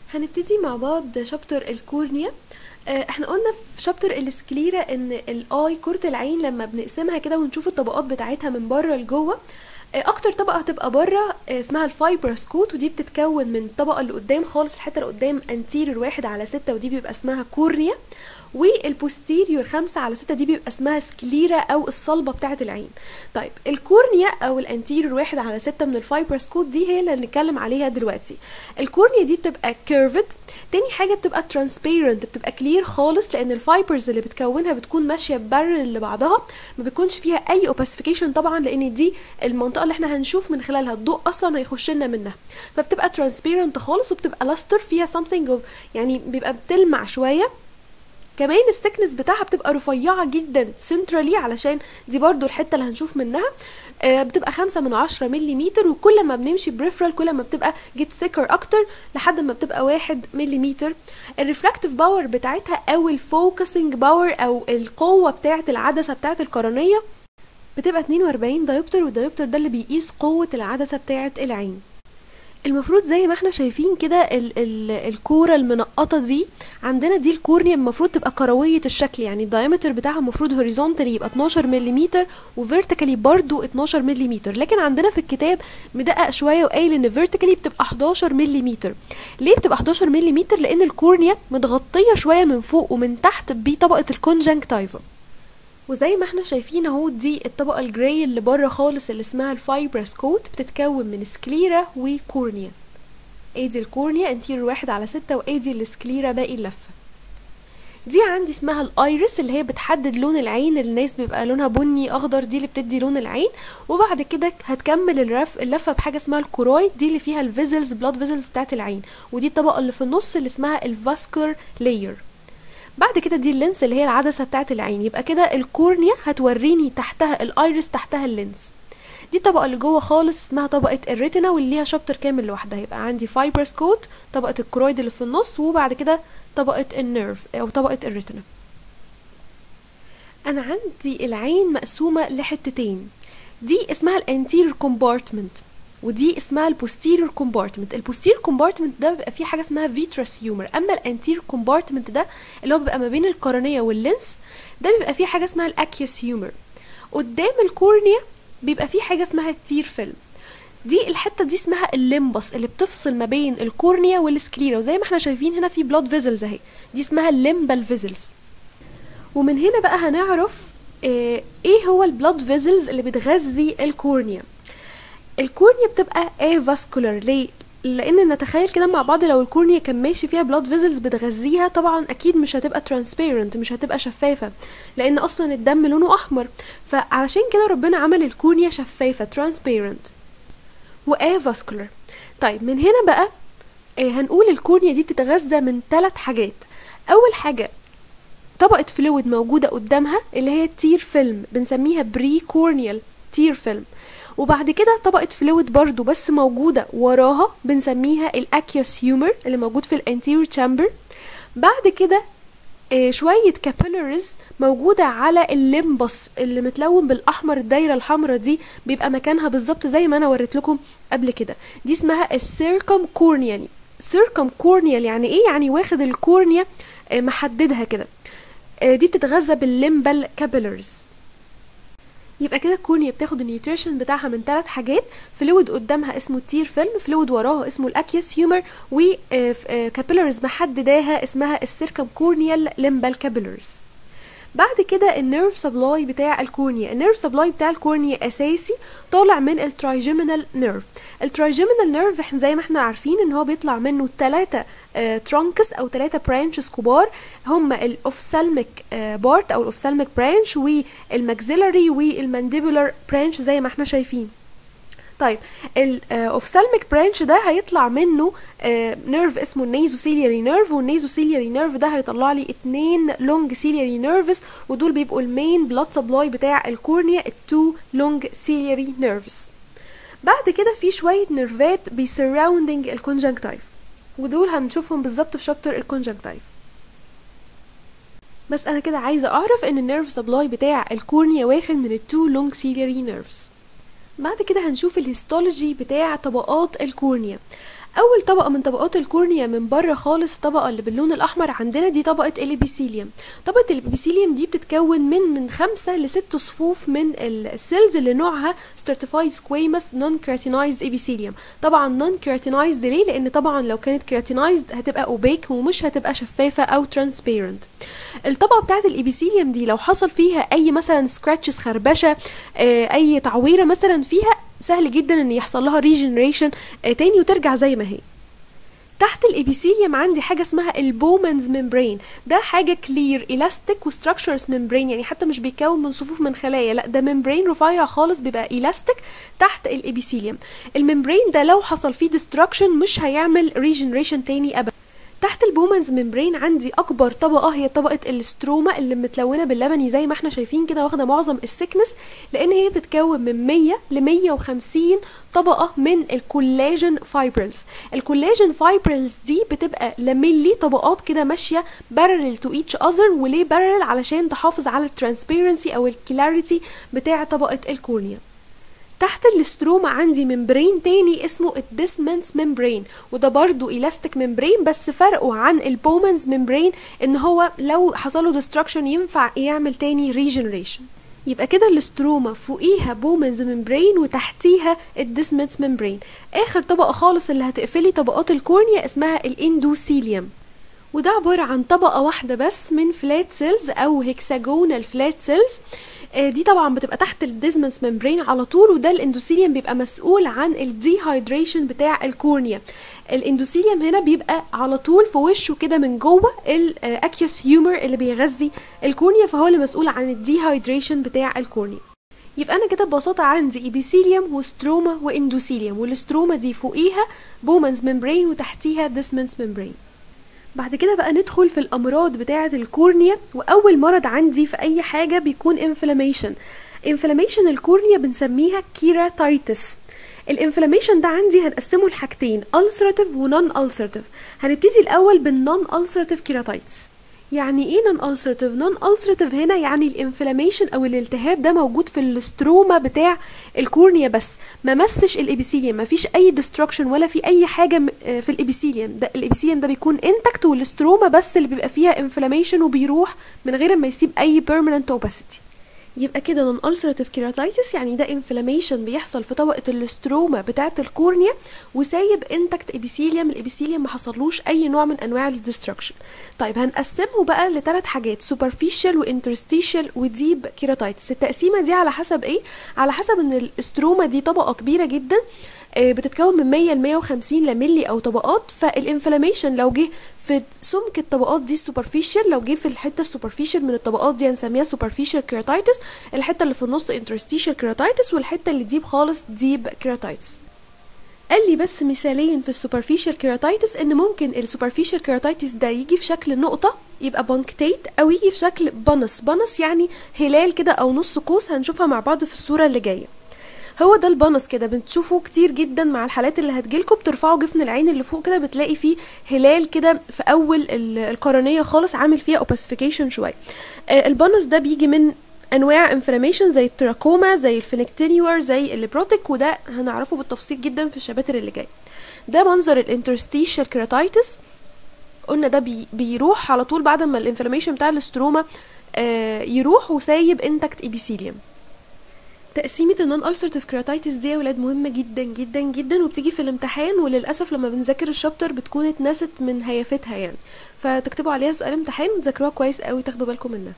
هنبتدي مع بعض شابتر الكورنيا آه، احنا قلنا في شابتر السكليرا ان الاي كرة العين لما بنقسمها كده ونشوف الطبقات بتاعتها من بره لجوه آه، اكتر طبقه هتبقى بره آه، اسمها الفايبرس كوت ودي بتتكون من الطبقه اللي قدام خالص الحته اللي قدام انتيريور واحد على ستة ودي بيبقى اسمها كورنيا والبوستيريور خمسة على ستة دي بيبقى اسمها سكليرا او الصلبه بتاعه العين طيب الكورنيا او الانتيريور واحد على ستة من الفايبرس كوت دي هي اللي هنتكلم عليها دلوقتي الكورنيا دي بتبقى كيرفد تاني حاجه بتبقى ترانسبيرنت بتبقى كلير خالص لان الفايبرز اللي بتكونها بتكون ماشيه بارل لبعضها ما بيكونش فيها اي اوباسيفيكيشن طبعا لان دي المنطقه اللي احنا هنشوف من خلالها الضوء اصلا هيخش لنا منها فبتبقى ترانسبيرنت خالص وبتبقى لاستر فيها something of يعني بيبقى بتلمع شويه كمان السكنس بتاعها بتبقى رفيعة جدا سنترالي علشان دي برضو الحتة اللي هنشوف منها آه بتبقى خمسة من عشرة مليمتر وكل ما بنمشي بريفرال كل ما بتبقى جيت سيكر اكتر لحد ما بتبقى واحد مليمتر الريفراكتيف باور بتاعتها او الفوكسنج باور او القوة بتاعة العدسة بتاعة القرنية بتبقى 42 دايوبتر والدايوبتر ده اللي بيقيس قوة العدسة بتاعة العين المفروض زي ما احنا شايفين كده ال ال الكوره المنقطه دي عندنا دي الكورنيا المفروض تبقى كرويه الشكل يعني الدايمتر بتاعها المفروض هوريزونتالي يبقى 12 ملم وفيرتيكالي برضو 12 ملم لكن عندنا في الكتاب مدقق شويه وقايل ان فيرتيكالي بتبقى 11 ملم ليه بتبقى 11 ملم لان الكورنيا متغطيه شويه من فوق ومن تحت بطبقه الكونجنكتيفا وزي ما احنا شايفين اهو دي الطبقة الجراي اللي بره خالص اللي اسمها الفايبرس كوت بتتكون من سكليرا وكورنيا ادي الكورنيا انتيريور واحد على ستة وادي السكليرا باقي اللفة دي عندي اسمها الايرس اللي هي بتحدد لون العين الناس بيبقى لونها بني اخضر دي اللي بتدي لون العين وبعد كده هتكمل الرف اللفه بحاجه اسمها الكورويد دي اللي فيها الفيزلز بلاد فيزلز بتاعت العين ودي الطبقه اللي في النص اللي اسمها الفاسكولار لاير بعد كده دي اللينس اللي هي العدسه بتاعه العين يبقى كده الكورنيا هتوريني تحتها الايرس تحتها اللينس دي الطبقه اللي جوه خالص اسمها طبقه الريتنا واللي ليها شابتر كامل لوحدها يبقى عندي فايبرس كوت طبقه الكرويد اللي في النص وبعد كده طبقه النيرف او طبقه الريتنا انا عندي العين مقسومه لحتتين دي اسمها الانتيريور كومبارتمنت ودي اسمها البوستيريور كومبارتمنت البوستيريور كومبارتمنت ده بيبقى فيه حاجه اسمها فيترس هيومر اما الانتيريور كومبارتمنت ده اللي هو بيبقى ما بين القرنيه واللينس ده بيبقى فيه حاجه اسمها الاكيوس هيومر قدام الكورنيا بيبقى فيه حاجه اسمها التير فيلم دي الحته دي اسمها الليمبس اللي بتفصل ما بين الكورنيا والسكليرا وزي ما احنا شايفين هنا في بلاد فيزلز اهي دي اسمها الليمبال فيزلز ومن هنا بقى هنعرف اه ايه هو البلاد فيزلز اللي بتغذي الكورنيا الكورنيا بتبقى افاسكولار ليه لان نتخيل كده مع بعض لو الكورنيا كان ماشي فيها بلاد فيزلز بتغذيها طبعا اكيد مش هتبقى ترانسبيرنت مش هتبقى شفافه لان اصلا الدم لونه احمر فعلشان كده ربنا عمل الكورنيا شفافه ترانسبيرنت وافاسكولار طيب من هنا بقى آه هنقول الكورنيا دي بتتغذى من ثلاث حاجات اول حاجه طبقه فلويد موجوده قدامها اللي هي التير فيلم بنسميها بري كورنيال تير فيلم وبعد كده طبقة فلويد برضو بس موجودة وراها بنسميها الاكيوس هيومر اللي موجود في الانتيريور تشامبر بعد كده آه شوية كابيلاريز موجودة على الليمبس اللي متلون بالأحمر الدايرة الحمراء دي بيبقى مكانها بالظبط زي ما أنا وريت لكم قبل كده دي اسمها السيركم كورنيال سيركم كورنيال يعني إيه يعني واخد الكورنيا آه محددها كده آه دي بتتغذى بالليمبال كابيلاريز يبقى كده الكورنيا بتاخد النيوتريشن بتاعها من ثلاث حاجات فلويد قدامها اسمه التير فيلم فلويد وراها اسمه الاكيوس هيومر وكابيلاريز محدداها اسمها السيركم كورنيال ليمبال كابيلاريز بعد كده النيرف سبلاي بتاع الكورنيا النيرف سبلاي بتاع الكورنيا اساسي طالع من الترايجيمينال نيرف الترايجيمينال نيرف احنا زي ما احنا عارفين ان هو بيطلع منه ثلاثة اه ترانكس او ثلاثة برانشز كبار هم الاوفسالميك اه بارت او الاوفسالميك برانش والماكسيلاري والمانديبولار برانش زي ما احنا شايفين طيب الاوفسالميك برانش ده هيطلع منه نيرف اسمه النيزوسيلياري نيرف والنيزوسيلياري نيرف ده هيطلع لي اتنين لونج سيلياري نيرفز ودول بيبقوا المين بلاد سبلاي بتاع الكورنيا التو لونج سيلياري نيرفز بعد كده في شويه نيرفات بيسراوندنج الكونجنكتيف ودول هنشوفهم بالظبط في شابتر الكونجنكتيف بس انا كده عايزه اعرف ان النيرف سبلاي بتاع الكورنيا واخد من التو لونج سيلياري نيرفز بعد كده هنشوف الهيستولوجي بتاع طبقات الكورنيا اول طبقه من طبقات الكورنيا من بره خالص الطبقه اللي باللون الاحمر عندنا دي طبقه الابيثيليوم طبقه الابيثيليوم دي بتتكون من من خمسة لست صفوف من السيلز اللي نوعها stratified squamous non keratinized epithelium طبعا non keratinized ليه لان طبعا لو كانت keratinized هتبقى اوبيك ومش هتبقى شفافه او transparent الطبقه بتاعه الابيثيليوم دي لو حصل فيها اي مثلا سكراتشز خربشه آه، اي تعويره مثلا فيها سهل جدا ان يحصل لها ريجنريشن تاني وترجع زي ما هي تحت الابيثيليوم عندي حاجه اسمها البومنز ممبرين ده حاجه كلير الاستيك وستراكشرز ممبرين يعني حتى مش بيتكون من صفوف من خلايا لا ده ممبرين رفيع خالص بيبقى الاستيك تحت الابيثيليوم الممبرين ده لو حصل فيه ديستراكشن مش هيعمل ريجنريشن تاني ابدا تحت البومنز ممبرين عندي اكبر طبقه هي طبقه الاستروما اللي متلونه باللبني زي ما احنا شايفين كده واخده معظم السكنس لان هي بتتكون من 100 ل 150 طبقه من الكولاجين فايبرلز الكولاجين فايبرلز دي بتبقى لاميلي طبقات كده ماشيه بارل تو ايتش اذر وليه بارل علشان تحافظ على الترانسبيرنسي او الكلاريتي بتاع طبقه الكورنيا تحت الاستروما عندي ممبرين تاني اسمه الديسمنس ممبرين وده برضو الاستيك ممبرين بس فرقه عن البومنز ممبرين ان هو لو حصله ديستراكشن ينفع يعمل تاني ريجنريشن يبقى كده الاستروما فوقيها بومنز ممبرين وتحتيها الديسمنس ممبرين اخر طبقه خالص اللي هتقفلي طبقات الكورنيا اسمها الاندوثيليوم وده عبارة عن طبقة واحدة بس من فلات سيلز أو هيكساجونال فلات سيلز دي طبعا بتبقى تحت الديزمنس ممبرين على طول وده الاندوثيليوم بيبقى مسؤول عن الديهايدريشن بتاع الكورنيا الاندوثيليوم هنا بيبقى على طول في وشه كده من جوه الاكيوس هيومر اللي بيغذي الكورنيا فهو اللي مسؤول عن الديهايدريشن بتاع الكورنيا يبقى انا كده ببساطه عندي ايبيثيليوم وستروما واندوثيليوم والستروما دي فوقيها بومنز ممبرين وتحتيها ديسمنس ممبرين بعد كده بقى ندخل في الامراض بتاعه الكورنيا واول مرض عندي في اي حاجه بيكون انفلاميشن انفلاميشن الكورنيا بنسميها كيراتايتس الانفلاميشن ده عندي هنقسمه لحاجتين ulcerative ونون ulcerative هنبتدي الاول بالنون ulcerative كيراتايتس يعني ايه نون ulcerative نون ulcerative هنا يعني الانفلاميشن او الالتهاب ده موجود في الاستروما بتاع الكورنيا بس ما مسش الابيثيليوم ما فيش اي ديستركشن ولا في اي حاجه في الابيثيليوم ده الابيثيليوم ده بيكون انتكت والاستروما بس اللي بيبقى فيها انفلاميشن وبيروح من غير ما يسيب اي permanent opacity يبقى كده نون ulcerative keratitis يعني ده انفلاميشن بيحصل في طبقه الاستروما بتاعه الكورنيا وسايب انتكت ابيثيليوم الابيثيليوم ما حصلوش اي نوع من انواع الديستركشن طيب هنقسمه بقى لثلاث حاجات superficial وانترستيشال وديب كيراتايتس التقسيمه دي على حسب ايه على حسب ان الاستروما دي طبقه كبيره جدا بتتكون من 100 ل 150 لملي او طبقات فالانفلاميشن لو جه في سمك الطبقات دي السوبرفيشال لو جه في الحته السوبرفيشال من الطبقات دي هنسميها سوبرفيشال كيراتايتس الحته اللي في النص انترستيشال كيراتايتس والحته اللي ديب خالص ديب كيراتايتس قال لي بس مثالين في السوبرفيشال كيراتايتس ان ممكن السوبرفيشال كيراتايتس ده يجي في شكل نقطه يبقى بانكتيت او يجي في شكل بنص بنص يعني هلال كده او نص قوس هنشوفها مع بعض في الصوره اللي جايه هو ده البنص كده بنشوفه كتير جدا مع الحالات اللي هتجيلكوا بترفعوا جفن العين اللي فوق كده بتلاقي فيه هلال كده في اول القرنيه خالص عامل فيها اوباسيفيكيشن شويه البنص ده بيجي من انواع انفلاميشن زي التراكوما زي الفينكتينيور زي الليبروتيك وده هنعرفه بالتفصيل جدا في الشباتر اللي جاي ده منظر الانترستيشال كيراتايتس قلنا ده بي بيروح على طول بعد ما الانفلاميشن بتاع الاستروما آه يروح وسايب انتكت ايبيثيليوم تقسيمة النون ulcerative keratitis دي يا ولاد مهمة جدا جدا جدا وبتيجي في الامتحان وللأسف لما بنذاكر الشابتر بتكون اتنست من هيافتها يعني فتكتبوا عليها سؤال امتحان وتذاكروها كويس قوي تاخدوا بالكم منها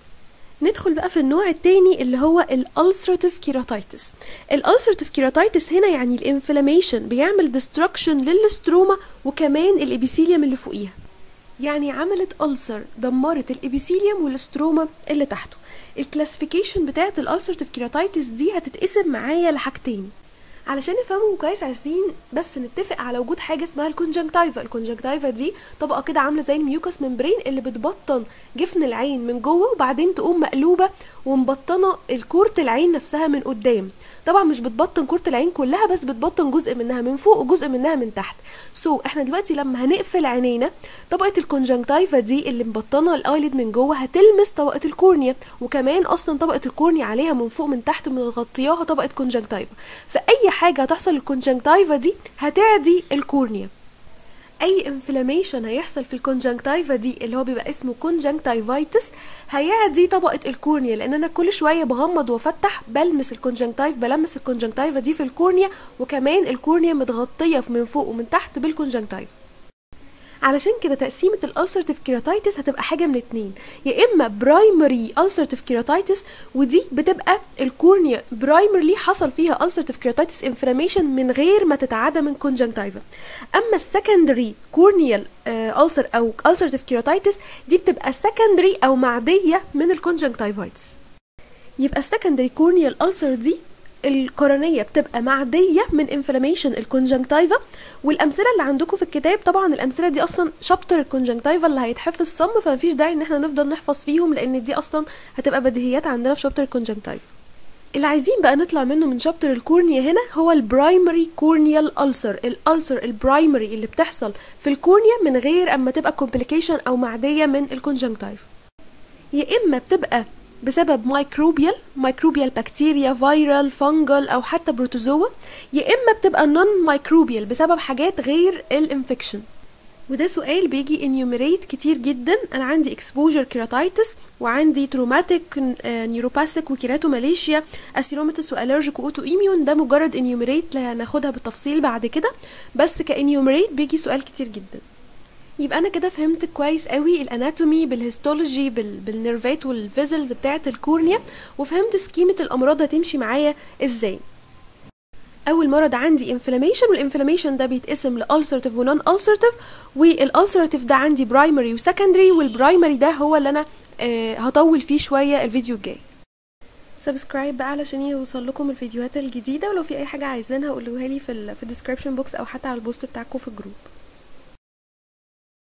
ندخل بقى في النوع التاني اللي هو الالسراتيف كيراتايتس الالسراتيف كيراتايتس هنا يعني الانفلاميشن بيعمل ديستركشن للستروما وكمان الابيثيليوم اللي فوقيها يعني عملت ألسر دمرت الابيثيليوم والستروما اللي تحته الكلاسيفيكيشن بتاعت الالسرتيف كيراتايتس دي هتتقسم معايا لحاجتين علشان نفهمهم كويس عايزين بس نتفق على وجود حاجه اسمها الكونجنكتيفا الكونجنكتيفا دي طبقه كده عامله زي الميوكس ممبرين اللي بتبطن جفن العين من جوه وبعدين تقوم مقلوبه ومبطنه الكورة العين نفسها من قدام طبعا مش بتبطن كورة العين كلها بس بتبطن جزء منها من فوق وجزء منها من تحت سو so, احنا دلوقتي لما هنقفل عينينا طبقه الكونجنكتيفا دي اللي مبطنه الايلid من جوه هتلمس طبقه الكورنيا وكمان اصلا طبقه الكورنيا عليها من فوق من تحت مغطياها طبقه كونجنكتيفا فاي اي حاجه هتحصل للكونجنكتيفا دي هتعدي الكورنيا اي انفلاميشن هيحصل في الكونجنكتيفا دي اللي هو بيبقى اسمه كونجنكتيفايتس هيعدي طبقه الكورنيا لان انا كل شويه بغمض وافتح بلمس الكونجنكتيف بلمس الكونجنكتيفا دي في الكورنيا وكمان الكورنيا متغطيه من فوق ومن تحت بالكونجنكتيف علشان كده تقسيمة الألسرتيف كيراتايتس هتبقى حاجة من اتنين يا إما برايمري ألسرتيف كيراتايتس ودي بتبقى الكورنيا برايمرلي حصل فيها ألسرتيف كيراتايتس انفلاميشن من غير ما تتعدى من كونجنكتيفا أما السكندري كورنيال ألسر أو ألسرتيف كيراتايتس دي بتبقى سكندري أو معدية من الكونجنكتيفايتس يبقى السكندري كورنيال ألسر دي القرنية بتبقى معدية من انفلاميشن الكونجنكتيفا والأمثلة اللي عندكم في الكتاب طبعا الأمثلة دي أصلا شابتر الكونجنكتيفا اللي هيتحفظ صم فمفيش داعي إن احنا نفضل نحفظ فيهم لأن دي أصلا هتبقى بديهيات عندنا في شابتر الكونجنكتيفا اللي عايزين بقى نطلع منه من شابتر الكورنيا هنا هو البرايمري كورنيال ألسر الألسر البرايمري اللي بتحصل في الكورنيا من غير أما تبقى كومبليكيشن أو معدية من الكونجنكتيفا يا إما بتبقى بسبب مايكروبيال مايكروبيال بكتيريا فيرال فانجل او حتى بروتوزوا يا اما بتبقى نون مايكروبيال بسبب حاجات غير الانفكشن وده سؤال بيجي انيوميريت كتير جدا انا عندي اكسبوجر كيراتايتس وعندي تروماتيك نيوروباثيك وكيراتوماليشيا اسيروماتس والرجيك واوتو ايميون ده مجرد انيوميريت هناخدها بالتفصيل بعد كده بس كانيوميريت بيجي سؤال كتير جدا يبقى انا كده فهمت كويس قوي الاناتومي بالهيستولوجي بال... بالنيرفات والفيزلز بتاعه الكورنيا وفهمت سكيمه الامراض هتمشي معايا ازاي اول مرض عندي انفلاميشن والانفلاميشن ده بيتقسم لالسرتيف ونون السرتيف والالسرتيف ده عندي برايمري وسكندري والبرايمري ده هو اللي انا آه هطول فيه شويه الفيديو الجاي سبسكرايب بقى علشان يوصل لكم الفيديوهات الجديده ولو في اي حاجه عايزينها قولوها لي في ال في الديسكربشن بوكس او حتى على البوست بتاعكم في الجروب